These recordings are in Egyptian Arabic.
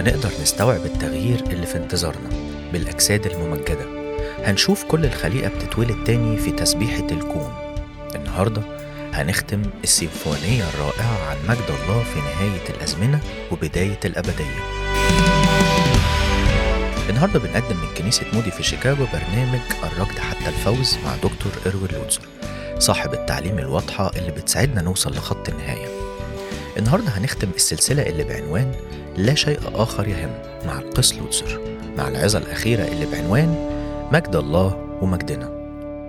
هنقدر نستوعب التغيير اللي في انتظارنا بالأجساد الممجدة هنشوف كل الخليقة بتتولد تاني في تسبيحة الكون النهاردة هنختم السيمفونية الرائعة عن مجد الله في نهاية الأزمنة وبداية الأبدية النهارده بنقدم من كنيسة مودي في شيكاغو برنامج الركض حتى الفوز مع دكتور إروين لوتسر صاحب التعليم الواضحة اللي بتساعدنا نوصل لخط النهاية النهارده هنختم السلسلة اللي بعنوان لا شيء آخر يهم مع القس لوتسر مع العظة الأخيرة اللي بعنوان مجد الله ومجدنا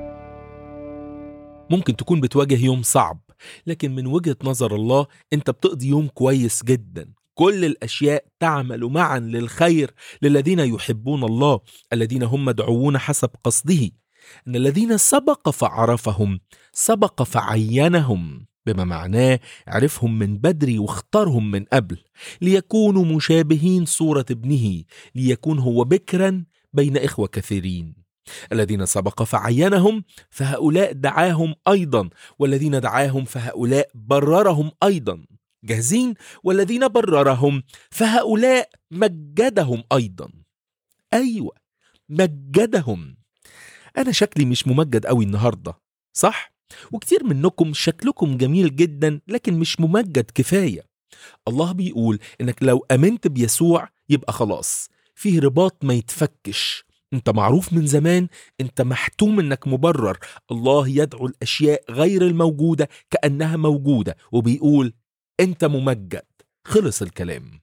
ممكن تكون بتواجه يوم صعب لكن من وجهة نظر الله انت بتقضي يوم كويس جدا كل الاشياء تعمل معا للخير للذين يحبون الله الذين هم مدعوون حسب قصده ان الذين سبق فعرفهم سبق فعينهم بما معناه عرفهم من بدري واختارهم من قبل ليكونوا مشابهين صورة ابنه ليكون هو بكرا بين إخوة كثيرين الذين سبق فعينهم فهؤلاء دعاهم أيضا والذين دعاهم فهؤلاء بررهم أيضا جاهزين والذين بررهم فهؤلاء مجدهم أيضا أيوة مجدهم أنا شكلي مش ممجد قوي النهاردة صح؟ وكتير منكم شكلكم جميل جدا لكن مش ممجد كفاية الله بيقول إنك لو أمنت بيسوع يبقى خلاص فيه رباط ما يتفكش انت معروف من زمان انت محتوم انك مبرر الله يدعو الاشياء غير الموجوده كانها موجوده وبيقول انت ممجد خلص الكلام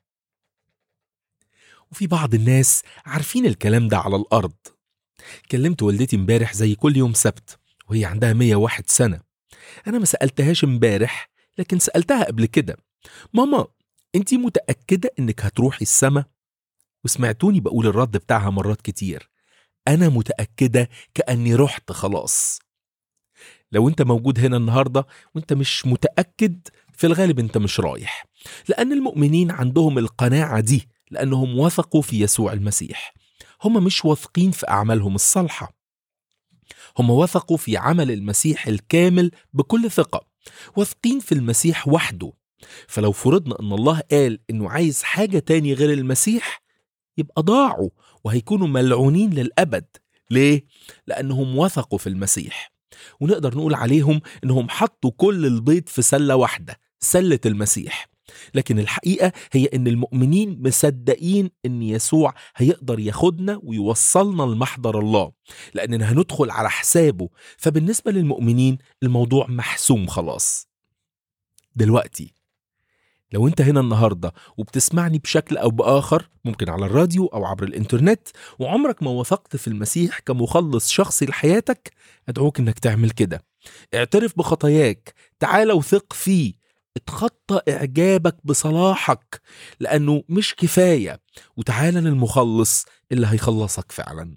وفي بعض الناس عارفين الكلام ده على الارض كلمت والدتي امبارح زي كل يوم سبت وهي عندها 101 سنه انا ما سالتهاش امبارح لكن سالتها قبل كده ماما انتي متاكده انك هتروحي السما وسمعتوني بقول الرد بتاعها مرات كتير أنا متأكدة كأني رحت خلاص لو أنت موجود هنا النهاردة وأنت مش متأكد في الغالب أنت مش رايح لأن المؤمنين عندهم القناعة دي لأنهم وثقوا في يسوع المسيح هم مش واثقين في أعمالهم الصالحة هم وثقوا في عمل المسيح الكامل بكل ثقة واثقين في المسيح وحده فلو فرضنا أن الله قال أنه عايز حاجة تاني غير المسيح يبقى ضاعوا وهيكونوا ملعونين للأبد ليه؟ لأنهم وثقوا في المسيح ونقدر نقول عليهم إنهم حطوا كل البيض في سلة واحدة سلة المسيح لكن الحقيقة هي إن المؤمنين مصدقين إن يسوع هيقدر ياخدنا ويوصلنا لمحضر الله لأننا هندخل على حسابه فبالنسبة للمؤمنين الموضوع محسوم خلاص دلوقتي لو انت هنا النهاردة وبتسمعني بشكل أو بآخر ممكن على الراديو أو عبر الإنترنت وعمرك ما وثقت في المسيح كمخلص شخصي لحياتك أدعوك إنك تعمل كده اعترف بخطاياك تعال وثق فيه اتخطى إعجابك بصلاحك لأنه مش كفاية وتعال للمخلص اللي هيخلصك فعلا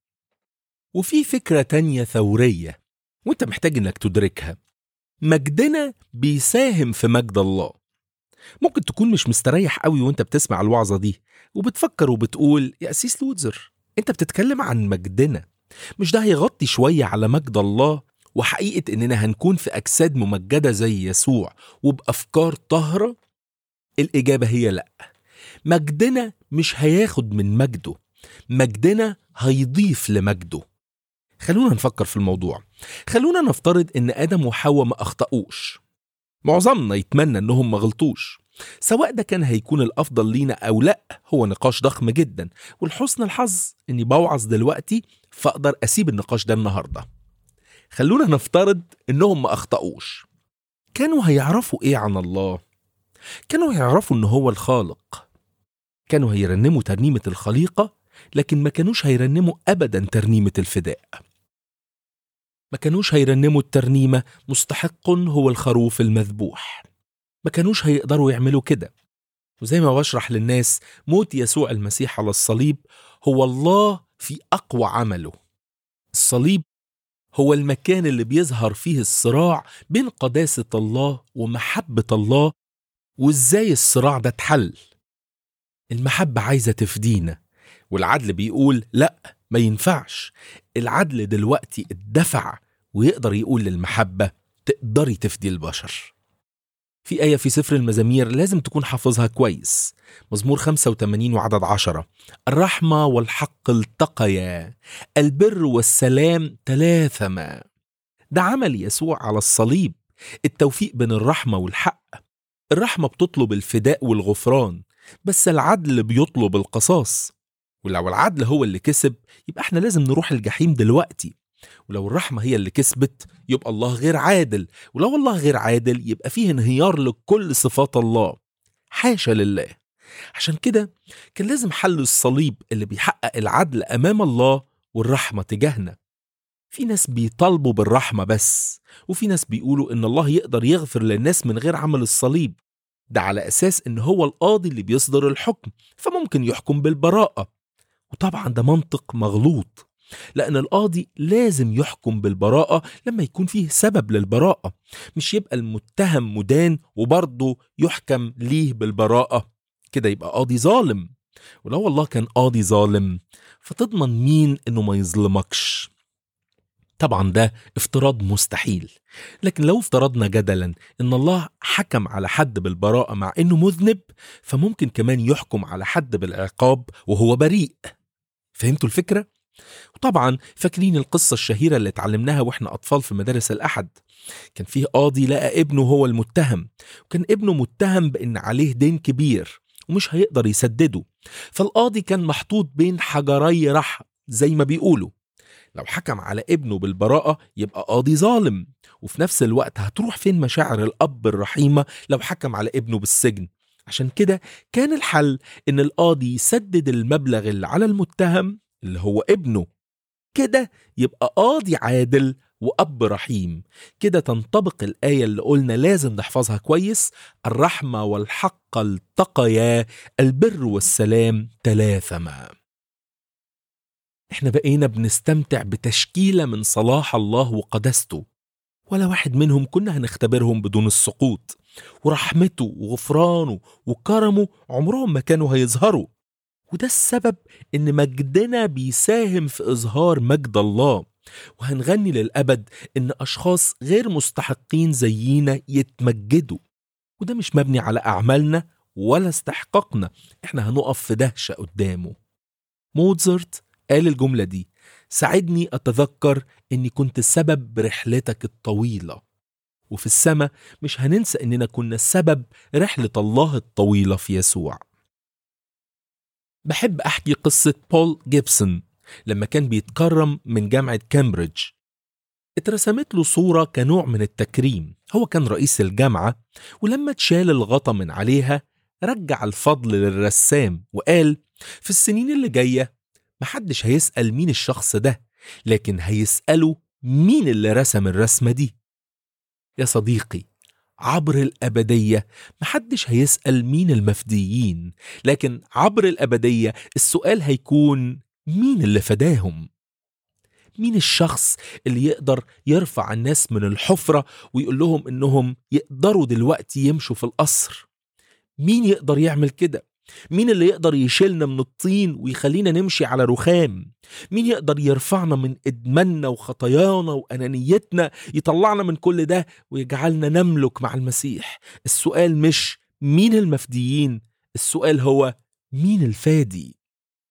وفي فكرة تانية ثورية وانت محتاج انك تدركها مجدنا بيساهم في مجد الله ممكن تكون مش مستريح قوي وانت بتسمع الوعظه دي وبتفكر وبتقول يا أسيس لوتزر انت بتتكلم عن مجدنا مش ده هيغطي شوية على مجد الله وحقيقة اننا هنكون في أجساد ممجدة زي يسوع وبأفكار طاهرة الإجابة هي لأ مجدنا مش هياخد من مجده مجدنا هيضيف لمجده خلونا نفكر في الموضوع خلونا نفترض ان آدم وحواء ما أخطأوش معظمنا يتمنى انهم ما غلطوش سواء ده كان هيكون الافضل لينا او لا هو نقاش ضخم جدا والحسن الحظ اني بوعظ دلوقتي فاقدر اسيب النقاش ده النهارده خلونا نفترض انهم ما اخطاوش كانوا هيعرفوا ايه عن الله كانوا هيعرفوا ان هو الخالق كانوا هيرنموا ترنيمه الخليقه لكن ما كانوش هيرنموا ابدا ترنيمه الفداء ما كانوش هيرنموا الترنيمة مستحق هو الخروف المذبوح ما كانوش هيقدروا يعملوا كده وزي ما بشرح للناس موت يسوع المسيح على الصليب هو الله في أقوى عمله الصليب هو المكان اللي بيظهر فيه الصراع بين قداسة الله ومحبة الله وإزاي الصراع ده اتحل المحبة عايزة تفدينا والعدل بيقول لأ ما ينفعش العدل دلوقتي اتدفع ويقدر يقول للمحبة تقدري تفدي البشر في آية في سفر المزامير لازم تكون حافظها كويس مزمور 85 وعدد عشرة الرحمة والحق التقيا البر والسلام تلاثما ده عمل يسوع على الصليب التوفيق بين الرحمة والحق الرحمة بتطلب الفداء والغفران بس العدل بيطلب القصاص ولو العدل هو اللي كسب يبقى احنا لازم نروح الجحيم دلوقتي ولو الرحمة هي اللي كسبت يبقى الله غير عادل ولو الله غير عادل يبقى فيه انهيار لكل صفات الله حاشا لله عشان كده كان لازم حل الصليب اللي بيحقق العدل أمام الله والرحمة تجاهنا في ناس بيطالبوا بالرحمة بس وفي ناس بيقولوا إن الله يقدر يغفر للناس من غير عمل الصليب ده على أساس إن هو القاضي اللي بيصدر الحكم فممكن يحكم بالبراءة وطبعا ده منطق مغلوط لأن القاضي لازم يحكم بالبراءة لما يكون فيه سبب للبراءة مش يبقى المتهم مدان وبرضه يحكم ليه بالبراءة كده يبقى قاضي ظالم ولو الله كان قاضي ظالم فتضمن مين انه ما يظلمكش طبعا ده افتراض مستحيل لكن لو افترضنا جدلا ان الله حكم على حد بالبراءة مع انه مذنب فممكن كمان يحكم على حد بالعقاب وهو بريء فهمتوا الفكرة؟ وطبعا فاكرين القصة الشهيرة اللي اتعلمناها واحنا أطفال في مدارس الأحد كان فيه قاضي لقى ابنه هو المتهم وكان ابنه متهم بأن عليه دين كبير ومش هيقدر يسدده فالقاضي كان محطوط بين حجري رحم زي ما بيقولوا لو حكم على ابنه بالبراءة يبقى قاضي ظالم وفي نفس الوقت هتروح فين مشاعر الأب الرحيمة لو حكم على ابنه بالسجن عشان كده كان الحل إن القاضي يسدد المبلغ اللي على المتهم اللي هو ابنه كده يبقى قاضي عادل وأب رحيم كده تنطبق الآية اللي قلنا لازم نحفظها كويس الرحمة والحق التقيا البر والسلام تلاثما احنا بقينا بنستمتع بتشكيلة من صلاح الله وقدسته ولا واحد منهم كنا هنختبرهم بدون السقوط ورحمته وغفرانه وكرمه عمرهم ما كانوا هيظهروا وده السبب ان مجدنا بيساهم في اظهار مجد الله وهنغني للابد ان اشخاص غير مستحقين زينا يتمجدوا وده مش مبني على اعمالنا ولا استحقاقنا احنا هنقف في دهشه قدامه موتزارت قال الجمله دي ساعدني اتذكر اني كنت سبب برحلتك الطويله وفي السماء مش هننسى اننا كنا سبب رحله الله الطويله في يسوع بحب أحكي قصة بول جيبسون لما كان بيتكرم من جامعة كامبريدج اترسمت له صورة كنوع من التكريم هو كان رئيس الجامعة ولما اتشال الغطا من عليها رجع الفضل للرسام وقال في السنين اللي جاية محدش هيسأل مين الشخص ده لكن هيسأله مين اللي رسم الرسمة دي يا صديقي عبر الأبدية محدش هيسأل مين المفديين لكن عبر الأبدية السؤال هيكون مين اللي فداهم مين الشخص اللي يقدر يرفع الناس من الحفرة ويقول لهم إنهم يقدروا دلوقتي يمشوا في القصر مين يقدر يعمل كده مين اللي يقدر يشيلنا من الطين ويخلينا نمشي على رخام مين يقدر يرفعنا من إدماننا وخطايانا وأنانيتنا يطلعنا من كل ده ويجعلنا نملك مع المسيح السؤال مش مين المفديين السؤال هو مين الفادي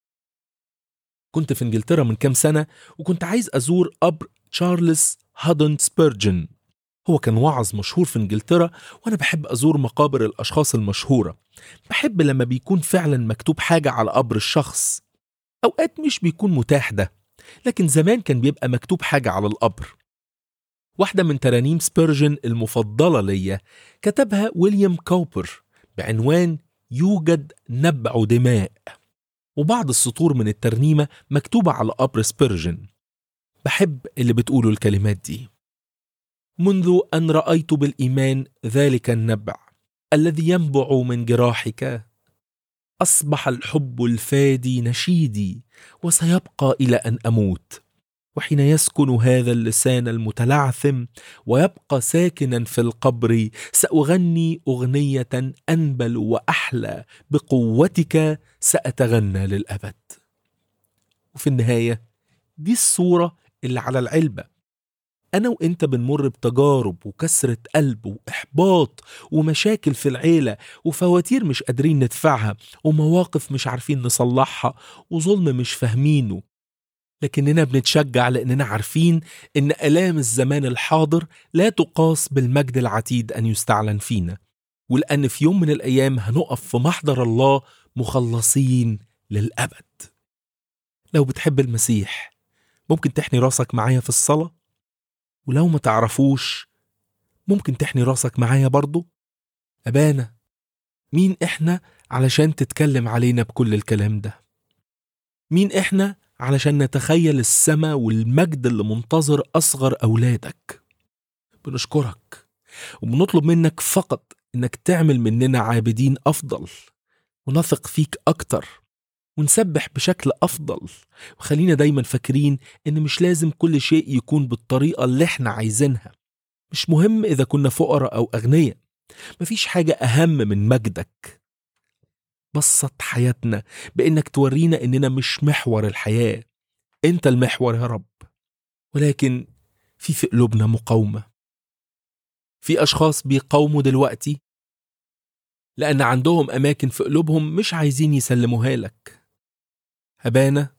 كنت في انجلترا من كام سنة وكنت عايز أزور قبر تشارلز هادن سبيرجن هو كان وعظ مشهور في انجلترا وانا بحب ازور مقابر الاشخاص المشهوره بحب لما بيكون فعلا مكتوب حاجه على قبر الشخص اوقات مش بيكون متاح ده لكن زمان كان بيبقى مكتوب حاجه على القبر واحده من ترانيم سبيرجن المفضله ليا كتبها ويليام كوبر بعنوان يوجد نبع دماء وبعض السطور من الترنيمه مكتوبه على قبر سبيرجن بحب اللي بتقوله الكلمات دي منذ ان رايت بالايمان ذلك النبع الذي ينبع من جراحك اصبح الحب الفادي نشيدي وسيبقى الى ان اموت وحين يسكن هذا اللسان المتلعثم ويبقى ساكنا في القبر ساغني اغنيه انبل واحلى بقوتك ساتغنى للابد وفي النهايه دي الصوره اللي على العلبه أنا وإنت بنمر بتجارب وكسرة قلب وإحباط ومشاكل في العيلة وفواتير مش قادرين ندفعها ومواقف مش عارفين نصلحها وظلم مش فاهمينه لكننا بنتشجع لأننا عارفين إن آلام الزمان الحاضر لا تقاس بالمجد العتيد أن يستعلن فينا ولأن في يوم من الأيام هنقف في محضر الله مخلصين للأبد لو بتحب المسيح ممكن تحني راسك معايا في الصلاة ولو ما تعرفوش ممكن تحني راسك معايا برضو أبانا مين إحنا علشان تتكلم علينا بكل الكلام ده مين إحنا علشان نتخيل السما والمجد اللي منتظر أصغر أولادك بنشكرك وبنطلب منك فقط إنك تعمل مننا عابدين أفضل ونثق فيك أكتر ونسبح بشكل أفضل وخلينا دايما فاكرين إن مش لازم كل شيء يكون بالطريقة اللي احنا عايزينها مش مهم إذا كنا فقراء أو أغنياء مفيش حاجة أهم من مجدك بسط حياتنا بإنك تورينا إننا مش محور الحياة أنت المحور يا رب ولكن في في قلوبنا مقاومة في أشخاص بيقاوموا دلوقتي لأن عندهم أماكن في قلوبهم مش عايزين يسلموها لك أبانا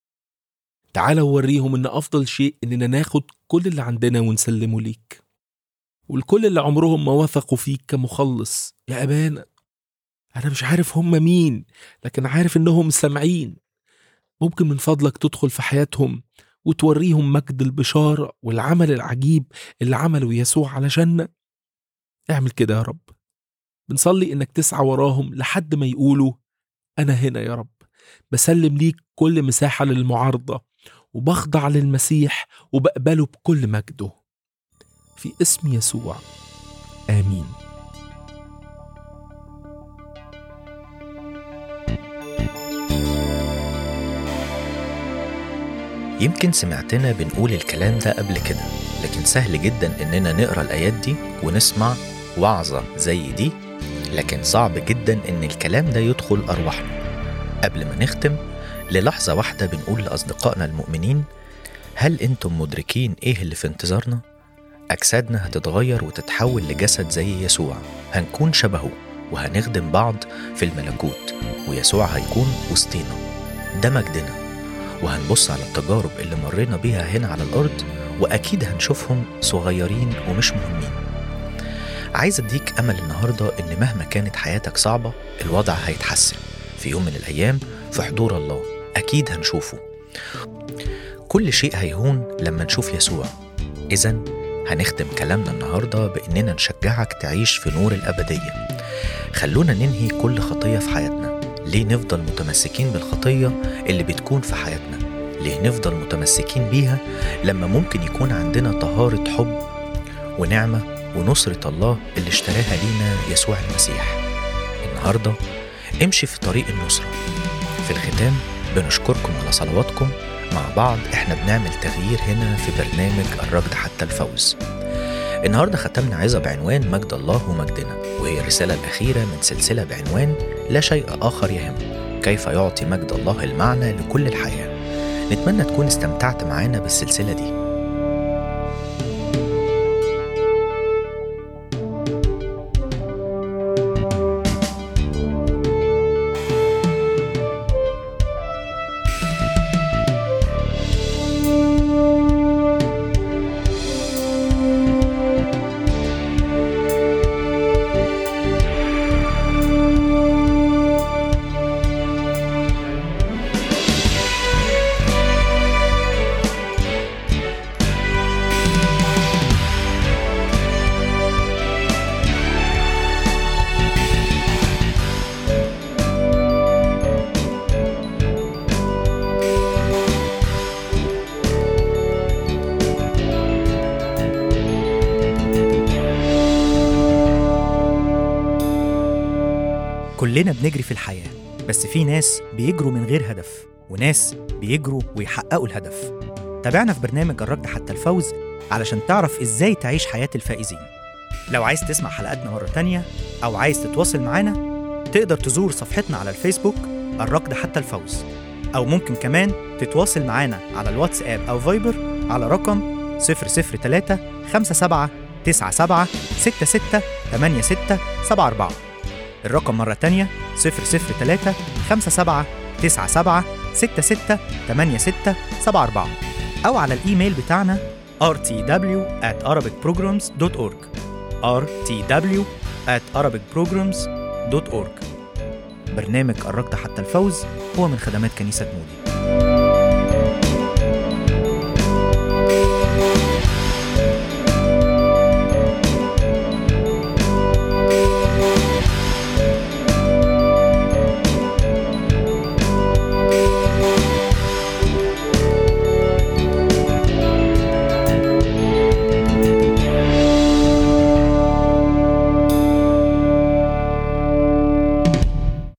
تعال ووريهم إن أفضل شيء إننا ناخد كل اللي عندنا ونسلمه ليك والكل اللي عمرهم ما وثقوا فيك كمخلص يا أبانا أنا مش عارف هم مين لكن عارف إنهم سامعين ممكن من فضلك تدخل في حياتهم وتوريهم مجد البشارة والعمل العجيب اللي عمله يسوع علشاننا اعمل كده يا رب بنصلي إنك تسعى وراهم لحد ما يقولوا أنا هنا يا رب بسلم ليك كل مساحة للمعارضة وبخضع للمسيح وبقبله بكل مجده في اسم يسوع آمين يمكن سمعتنا بنقول الكلام ده قبل كده لكن سهل جدا إننا نقرأ الآيات دي ونسمع وعظة زي دي لكن صعب جدا إن الكلام ده يدخل أرواحنا قبل ما نختم للحظة واحدة بنقول لأصدقائنا المؤمنين هل أنتم مدركين إيه اللي في انتظارنا؟ أجسادنا هتتغير وتتحول لجسد زي يسوع هنكون شبهه وهنخدم بعض في الملكوت ويسوع هيكون وسطينا ده مجدنا وهنبص على التجارب اللي مرينا بيها هنا على الأرض وأكيد هنشوفهم صغيرين ومش مهمين عايز أديك أمل النهاردة إن مهما كانت حياتك صعبة الوضع هيتحسن في يوم من الأيام في حضور الله أكيد هنشوفه كل شيء هيهون لما نشوف يسوع إذا هنختم كلامنا النهاردة بإننا نشجعك تعيش في نور الأبدية خلونا ننهي كل خطية في حياتنا ليه نفضل متمسكين بالخطية اللي بتكون في حياتنا ليه نفضل متمسكين بيها لما ممكن يكون عندنا طهارة حب ونعمة ونصرة الله اللي اشتراها لينا يسوع المسيح النهاردة امشي في طريق النصرة في الختام بنشكركم على صلواتكم مع بعض احنا بنعمل تغيير هنا في برنامج الركض حتى الفوز النهاردة ختمنا عظة بعنوان مجد الله ومجدنا وهي الرسالة الأخيرة من سلسلة بعنوان لا شيء آخر يهم كيف يعطي مجد الله المعنى لكل الحياة نتمنى تكون استمتعت معانا بالسلسلة دي كلنا بنجري في الحياة بس في ناس بيجروا من غير هدف وناس بيجروا ويحققوا الهدف تابعنا في برنامج الركض حتى الفوز علشان تعرف ازاي تعيش حياة الفائزين لو عايز تسمع حلقاتنا مرة تانية أو عايز تتواصل معانا تقدر تزور صفحتنا على الفيسبوك الركض حتى الفوز أو ممكن كمان تتواصل معانا على الواتساب أو فايبر على رقم 003 57 97 66 86 74 الرقم مرة تانية 003 57 97 66 86 74 أو على الإيميل بتاعنا rtw at arabicprograms.org rtw at arabicprograms.org برنامج قربت حتى الفوز هو من خدمات كنيسة مودي